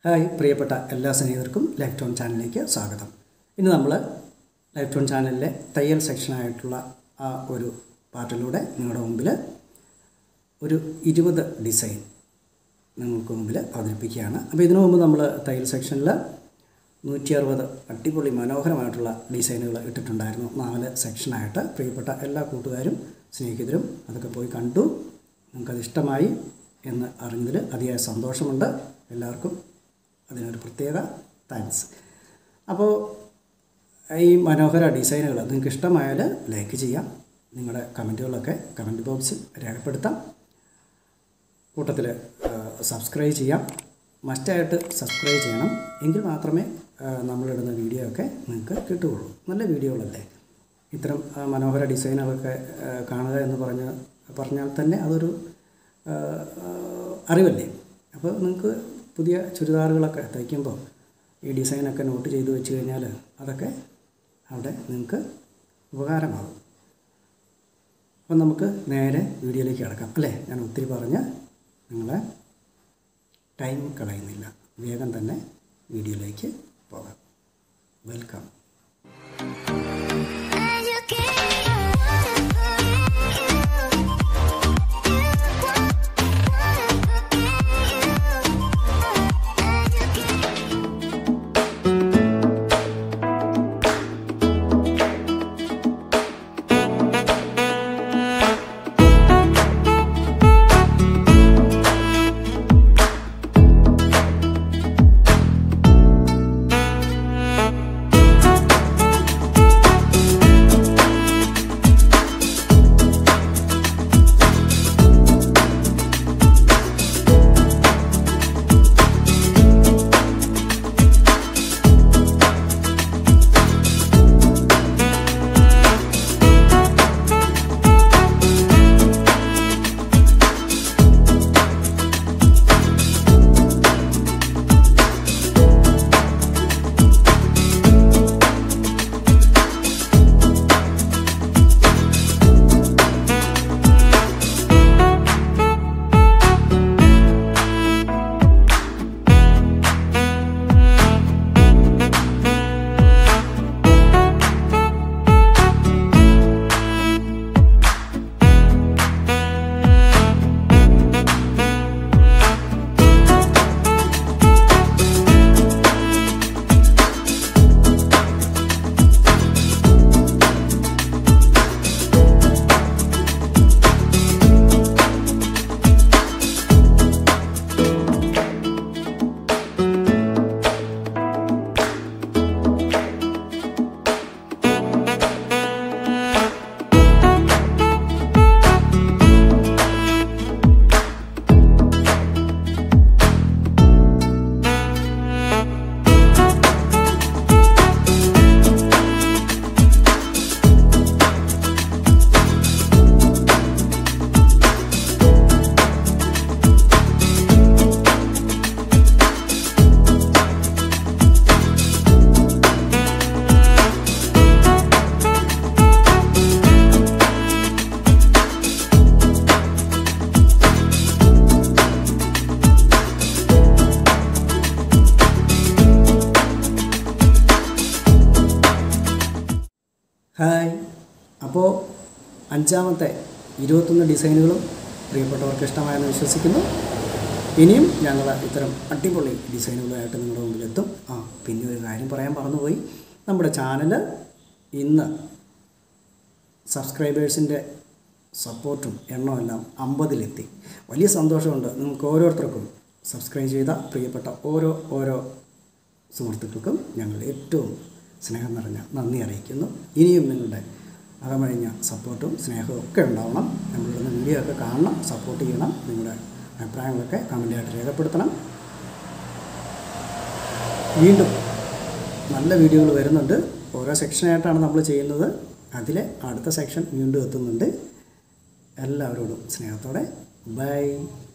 hi പ്രിയപ്പെട്ട എല്ലാ സ്നേഹിതർക്കും life tone ചാനലിലേക്ക് സ്വാഗതം ഇന്ന് നമ്മൾ ലൈഫ് ടോൺ ചാനലിലെ തയ്യൽ സെക്ഷനായിട്ടുള്ള ആ ഒരു പാർട്ടിലൂടെ നിങ്ങളുടെ മുമ്പിൽ ഒരു ഇരുപത് ഡിസൈൻ നിങ്ങൾക്ക് മുമ്പിൽ അവതരിപ്പിക്കുകയാണ് അപ്പോൾ ഇതിനു മുമ്പ് നമ്മൾ തയ്യൽ സെക്ഷനിൽ നൂറ്റി അറുപത് അടിപൊളി മനോഹരമായിട്ടുള്ള ഡിസൈനുകൾ ഇട്ടിട്ടുണ്ടായിരുന്നു നാല് സെക്ഷനായിട്ട് പ്രിയപ്പെട്ട എല്ലാ കൂട്ടുകാരും സ്നേഹിതരും അതൊക്കെ പോയി കണ്ടു നിങ്ങൾക്കത് ഇഷ്ടമായി എന്ന് അറിഞ്ഞതിൽ അതിയായ സന്തോഷമുണ്ട് എല്ലാവർക്കും അതിനൊരു പ്രത്യേക താങ്ക്സ് അപ്പോൾ ഈ മനോഹര ഡിസൈനുകൾ നിങ്ങൾക്ക് ഇഷ്ടമായാൽ ലൈക്ക് ചെയ്യാം നിങ്ങളുടെ കമൻറ്റുകളൊക്കെ കമൻറ്റ് ബോക്സിൽ രേഖപ്പെടുത്താം കൂട്ടത്തിൽ സബ്സ്ക്രൈബ് ചെയ്യാം മസ്റ്റായിട്ട് സബ്സ്ക്രൈബ് ചെയ്യണം എങ്കിൽ മാത്രമേ ആ, നമ്മളിടുന്ന വീഡിയോ ഒക്കെ നിങ്ങൾക്ക് കിട്ടുകയുള്ളൂ നല്ല വീഡിയോകളല്ലേ ഇത്തരം ആ, മനോഹര ഡിസൈനുകളൊക്കെ ആ, കാണുക എന്ന് പറഞ്ഞ് പറഞ്ഞാൽ തന്നെ അതൊരു ആ, ആ, അറിവല്ലേ അപ്പോൾ നിങ്ങൾക്ക് പുതിയ ചുരിദാറുകളൊക്കെ തയ്ക്കുമ്പോൾ ഈ ഡിസൈനൊക്കെ നോട്ട് ചെയ്ത് വെച്ച് കഴിഞ്ഞാൽ അതൊക്കെ അവിടെ നിങ്ങൾക്ക് ഉപകാരമാകും അപ്പം നമുക്ക് നേരെ വീഡിയോയിലേക്ക് കിടക്കാം അല്ലേ ഞാൻ ഒത്തിരി പറഞ്ഞ് നിങ്ങളെ ടൈം കളയുന്നില്ല വേഗം തന്നെ വീഡിയോയിലേക്ക് പോകാം വെൽക്കം ഹായ് അപ്പോൾ അഞ്ചാമത്തെ ഇരുപത്തൊന്ന് ഡിസൈനുകളും പ്രിയപ്പെട്ടവർക്ക് ഇഷ്ടമായെന്ന് വിശ്വസിക്കുന്നു ഇനിയും ഞങ്ങൾ ഇത്തരം അടിപൊളി ഡിസൈനുകളായിട്ട് നിങ്ങളുടെ മുമ്പിലെത്തും ആ പിന്നെ ഒരു കാര്യം പറയാൻ മറന്നുപോയി നമ്മുടെ ചാനൽ ഇന്ന് സബ്സ്ക്രൈബേഴ്സിൻ്റെ സപ്പോർട്ടും എണ്ണമെല്ലാം അമ്പതിലെത്തി വലിയ സന്തോഷമുണ്ട് നിങ്ങൾക്ക് ഓരോരുത്തർക്കും സബ്സ്ക്രൈബ് ചെയ്ത പ്രിയപ്പെട്ട ഓരോ ഓരോ സുഹൃത്തുക്കൾക്കും ഞങ്ങൾ ഏറ്റവും സ്നേഹം നിറഞ്ഞ നന്ദി അറിയിക്കുന്നു ഇനിയും നിങ്ങളുടെ അകമഴിഞ്ഞ സപ്പോർട്ടും സ്നേഹവും ഒക്കെ ഉണ്ടാവണം നമ്മളിടുന്ന വീഡിയോ ഒക്കെ കാണണം സപ്പോർട്ട് ചെയ്യണം നിങ്ങളുടെ അഭിപ്രായങ്ങളൊക്കെ കമൻറ്റായിട്ട് രേഖപ്പെടുത്തണം വീണ്ടും നല്ല വീഡിയോകൾ വരുന്നുണ്ട് ഓരോ സെക്ഷനായിട്ടാണ് നമ്മൾ ചെയ്യുന്നത് അതിലെ അടുത്ത സെക്ഷൻ വീണ്ടും എത്തുന്നുണ്ട് എല്ലാവരോടും സ്നേഹത്തോടെ ബൈ